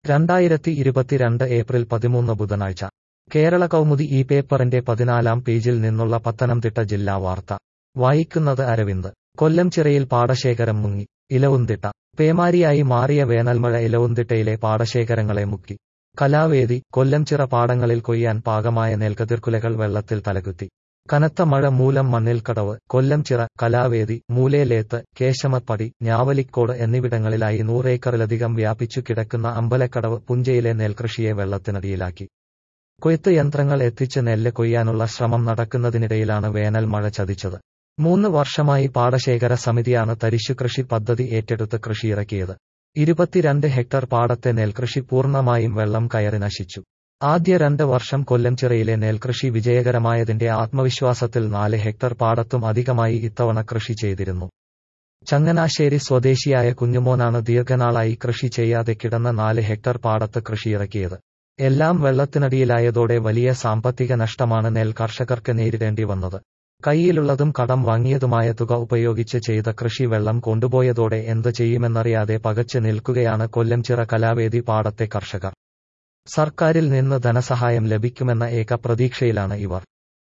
രണ്ടായിരത്തി ഇരുപത്തിരണ്ട് ഏപ്രിൽ പതിമൂന്ന് ബുധനാഴ്ച കേരള കൗമുദി ഈ പേപ്പറിന്റെ പതിനാലാം പേജിൽ നിന്നുള്ള പത്തനംതിട്ട ജില്ലാ വാർത്ത വായിക്കുന്നത് അരവിന്ദ് കൊല്ലം ചിറയിൽ പാടശേഖരം മുങ്ങി ഇലവുന്തിട്ട പേമാരിയായി മാറിയ വേനൽമഴ ഇലവുന്തിട്ടയിലെ പാടശേഖരങ്ങളെ മുക്കി കലാവേദി കൊല്ലം ചിറ പാടങ്ങളിൽ കൊയ്യാൻ പാകമായ നെൽക്കതിർക്കുലകൾ വെള്ളത്തിൽ തലകുത്തി കനത്ത മഴ മൂലം മണ്ണിൽക്കടവ് കൊല്ലം ചിറ കലാവേദി മൂലേലേത്ത് കേശമപ്പടി ഞാവലിക്കോട് എന്നിവിടങ്ങളിലായി നൂറേക്കറിലധികം വ്യാപിച്ചു കിടക്കുന്ന അമ്പലക്കടവ് പുഞ്ചയിലെ നെൽകൃഷിയെ വെള്ളത്തിനടിയിലാക്കി കൊയ്ത്ത് യന്ത്രങ്ങൾ എത്തിച്ച് നെല്ല് കൊയ്യാനുള്ള ശ്രമം നടക്കുന്നതിനിടയിലാണ് വേനൽ മഴ ചതിച്ചത് മൂന്ന് വർഷമായി പാടശേഖര സമിതിയാണ് തരിശുകൃഷി പദ്ധതി ഏറ്റെടുത്ത് കൃഷിയിറക്കിയത് ഇരുപത്തിരണ്ട് ഹെക്ടർ പാടത്തെ നെൽകൃഷി പൂർണ്ണമായും വെള്ളം കയറി നശിച്ചു ആദ്യ രണ്ട് വർഷം കൊല്ലം ചിറയിലെ നെൽകൃഷി വിജയകരമായതിന്റെ ആത്മവിശ്വാസത്തിൽ നാല് ഹെക്ടർ പാടത്തും അധികമായി ഇത്തവണ കൃഷി ചെയ്തിരുന്നു ചങ്ങനാശ്ശേരി സ്വദേശിയായ കുഞ്ഞുമോനാണ് ദീർഘനാളായി കൃഷി ചെയ്യാതെ കിടന്ന നാല് ഹെക്ടർ പാടത്ത് കൃഷിയിറക്കിയത് എല്ലാം വെള്ളത്തിനടിയിലായതോടെ വലിയ സാമ്പത്തിക നഷ്ടമാണ് നെൽ കർഷകർക്ക് നേരിടേണ്ടി വന്നത് കൈയിലുള്ളതും കടം വാങ്ങിയതുമായ തുക ഉപയോഗിച്ച് ചെയ്ത കൃഷി വെള്ളം കൊണ്ടുപോയതോടെ എന്ത് ചെയ്യുമെന്നറിയാതെ പകച്ചു നിൽക്കുകയാണ് കൊല്ലം ചിറ കലാവേദി പാടത്തെ കർഷകർ സർക്കാരിൽ നിന്ന് ധനസഹായം ലഭിക്കുമെന്ന ഏക പ്രതീക്ഷയിലാണ് ഇവർ